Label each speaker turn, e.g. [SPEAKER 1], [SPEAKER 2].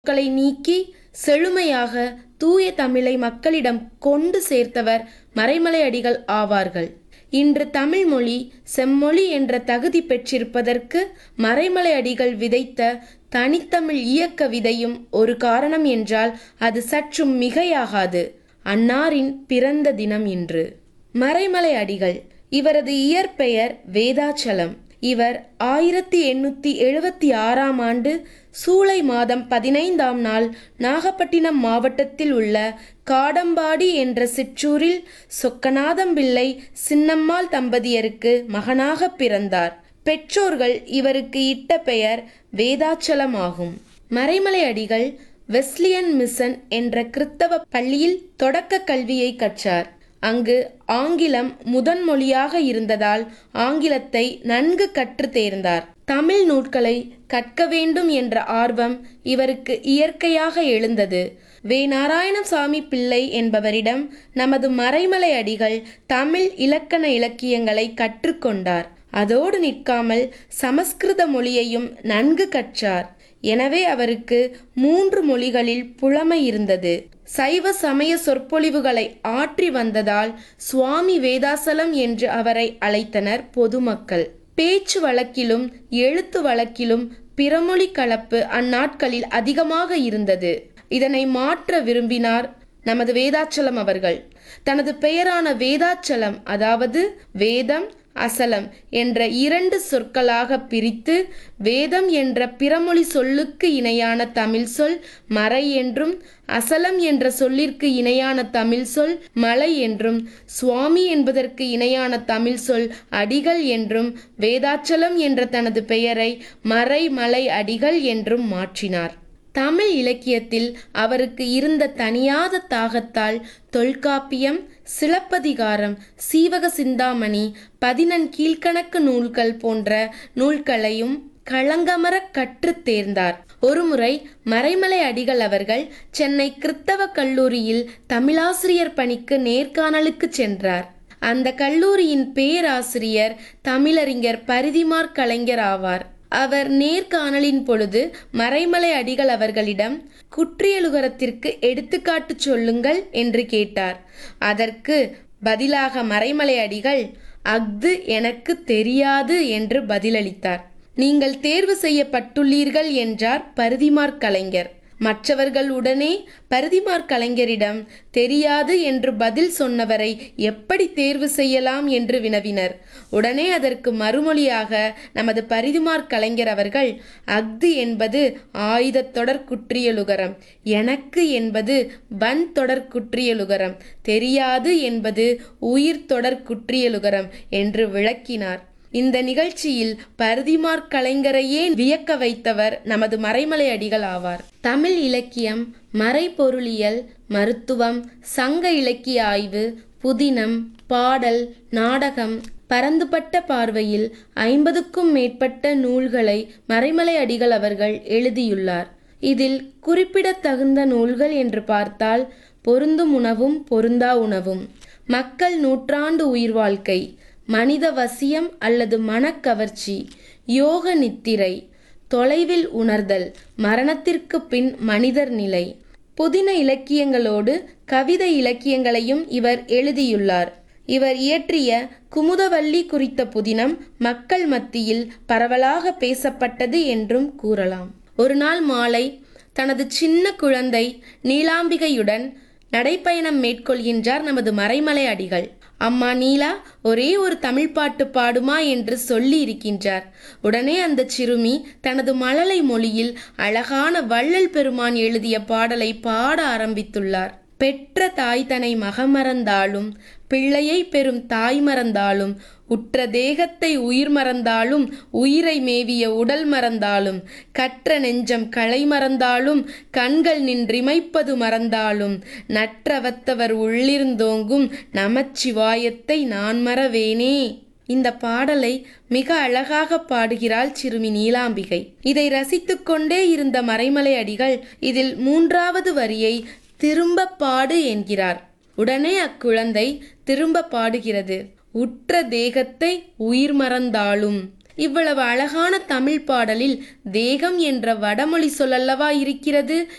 [SPEAKER 1] களை நீக்கி செழுமையாக தூய தமிழை மக்களிடம் கொண்டு சேர்த்தவர் மறைமலை அடிகள் ஆவார்கள் இன்று தமிழ் மொழி செம்மொழி என்ற தகுதி பெற்றிருப்பதற்கு மறைமலை அடிகள் விதைத்த தனித்தமிழ் இயக்க விதையும் ஒரு காரணம் என்றால் அது சற்றும் மிகையாகாது அன்னாரின் பிறந்த தினம் இன்று மறைமலை அடிகள் இவரது இயற்பெயர் வேதாச்சலம் இவர் ஆயிரத்தி எண்ணூத்தி எழுபத்தி ஆறாம் ஆண்டு சூலை மாதம் பதினைந்தாம் நாள் நாகப்பட்டினம் மாவட்டத்தில் உள்ள காடம்பாடி என்ற சிற்றூரில் சொக்கநாதம் பிள்ளை சின்னம்மாள் தம்பதியருக்கு மகனாக பிறந்தார் பெற்றோர்கள் இவருக்கு இட்ட பெயர் வேதாச்சலம் ஆகும் மறைமலை அடிகள் வெஸ்லியன் மிஷன் என்ற கிறித்தவ பள்ளியில் தொடக்க கல்வியை கற்றார் அங்கு ஆங்கிலம் முதன் மொழியாக இருந்ததால் ஆங்கிலத்தை நன்கு கற்று தேர்ந்தார் தமிழ் நூட்களை கற்க வேண்டும் என்ற ஆர்வம் இவருக்கு இயற்கையாக எழுந்தது வே நாராயணசாமி பிள்ளை என்பவரிடம் நமது மறைமலை அடிகள் தமிழ் இலக்கண இலக்கியங்களை கற்றுக்கொண்டார் அதோடு நிற்காமல் சமஸ்கிருத மொழியையும் நன்கு கற்றார் எனவே அவருக்கு மூன்று மொழிகளில் புலமை இருந்தது சைவ சமய சொற்பொழிவுகளை ஆற்றி வந்ததால் சுவாமி வேதாசலம் என்று அவரை அழைத்தனர் பொதுமக்கள் பேச்சு வழக்கிலும் எழுத்து வழக்கிலும் பிறமொழி கலப்பு அந்நாட்களில் அதிகமாக இருந்தது இதனை மாற்ற விரும்பினார் நமது வேதாச்சலம் அவர்கள் தனது பெயரான வேதாச்சலம் அதாவது வேதம் அசலம் என்ற இரண்டு சொற்களாக பிரித்து வேதம் என்ற பிறமொழி சொல்லுக்கு இணையான தமிழ் சொல் மறை என்றும் அசலம் என்ற சொல்லிற்கு இணையான தமிழ் சொல் மலை என்றும் சுவாமி என்பதற்கு இணையான தமிழ் சொல் அடிகள் என்றும் வேதாச்சலம் என்ற தனது பெயரை மறை மலை அடிகள் என்றும் மாற்றினார் தமிழ் இலக்கியத்தில் அவருக்கு இருந்த தனியாத தாகத்தால் தொல்காப்பியம் சிலப்பதிகாரம் சீவக சிந்தாமணி பதினெண் கீழ்கணக்கு நூல்கள் போன்ற நூல்களையும் களங்கமர கற்றுத் தேர்ந்தார் ஒருமுறை மறைமலை அடிகள் அவர்கள் சென்னை கிறித்தவ கல்லூரியில் தமிழாசிரியர் பணிக்கு நேர்காணலுக்கு சென்றார் அந்த கல்லூரியின் பேராசிரியர் தமிழறிஞர் பரிதிமார் கலைஞர் ஆவார் அவர் நேர்காணலின் பொழுது மறைமலை அடிகள் அவர்களிடம் குற்றியலுகரத்திற்கு எடுத்துக்காட்டு சொல்லுங்கள் என்று கேட்டார் அதற்கு பதிலாக மறைமலை அடிகள் அஃது எனக்கு தெரியாது என்று பதிலளித்தார் நீங்கள் தேர்வு செய்யப்பட்டுள்ளீர்கள் என்றார் பருதிமார் கலைஞர் மற்றவர்கள் உடனே பருதிமார் கலைஞரிடம் தெரியாது என்று பதில் சொன்னவரை எப்படி தேர்வு செய்யலாம் என்று வினவினர் உடனே அதற்கு மறுமொழியாக நமது பரிதிமார் கலைஞர் அவர்கள் அஃது என்பது ஆயுத தொடர் குற்றியலுகரம் எனக்கு என்பது வன் தொடர் குற்றியலுகரம் தெரியாது என்பது உயிர் தொடர் குற்றியலுகரம் என்று விளக்கினார் இந்த நிகழ்ச்சியில் பருதிமார் கலைஞரையே வியக்க வைத்தவர் நமது மறைமலை அடிகள் ஆவார் தமிழ் இலக்கியம் மறைபொருளியல் மருத்துவம் சங்க இலக்கிய ஆய்வு புதினம் பாடல் நாடகம் பரந்துபட்ட பார்வையில் ஐம்பதுக்கும் மேற்பட்ட நூல்களை மறைமலை அடிகள் அவர்கள் எழுதியுள்ளார் இதில் குறிப்பிடத்தகுந்த நூல்கள் என்று பார்த்தால் பொருந்தும் உணவும் பொருந்தா உணவும் மக்கள் நூற்றாண்டு உயிர் வாழ்க்கை மனித வசியம் அல்லது மனக்கவர்ச்சி யோக நித்திரை தொலைவில் உணர்தல் மரணத்திற்கு பின் மனிதர் நிலை புதின இலக்கியங்களோடு கவிதை இலக்கியங்களையும் இவர் எழுதியுள்ளார் இவர் இயற்றிய குமுதவல்லி குறித்த புதினம் மக்கள் மத்தியில் பரவலாக பேசப்பட்டது என்றும் கூறலாம் ஒரு நாள் மாலை தனது சின்ன குழந்தை நீலாம்பிகையுடன் நடைப்பயணம் மேற்கொள்கின்றார் நமது மறைமலை அடிகள் அம்மா நீலா ஒரே ஒரு தமிழ் பாட்டு பாடுமா என்று சொல்லி இருக்கின்றார் உடனே அந்த சிறுமி தனது மழலை மொழியில் அழகான வள்ளல் பெருமான் எழுதிய பாடலை பாட ஆரம்பித்துள்ளார் பெற்ற தாய் தனை மகமறந்தாலும் பிள்ளையை பெறும் தாய் மறந்தாலும் உற்ற தேகத்தை உயிர் மறந்தாலும் உயிரை மேவிய உடல் மறந்தாலும் கற்ற நெஞ்சம் களை மறந்தாலும் கண்கள் நின்றிமைப்பது மறந்தாலும் நற்றவத்தவர் உள்ளிருந்தோங்கும் நமச்சிவாயத்தை நான் மறவேனே இந்த பாடலை மிக அழகாக பாடுகிறாள் சிறுமி நீலாம்பிகை இதை ரசித்துக்கொண்டே இருந்த மறைமலை அடிகள் இதில் மூன்றாவது வரியை திரும்ப பாடு என்கிறார் உடனே அக்குழந்தை திரும்ப பாடுகிறது உற்ற தேகத்தை உயிர் மறந்தாலும் இவ்வளவு அழகான தமிழ் பாடலில் தேகம் என்ற வடமொழி சொல்லல்லவா இருக்கிறது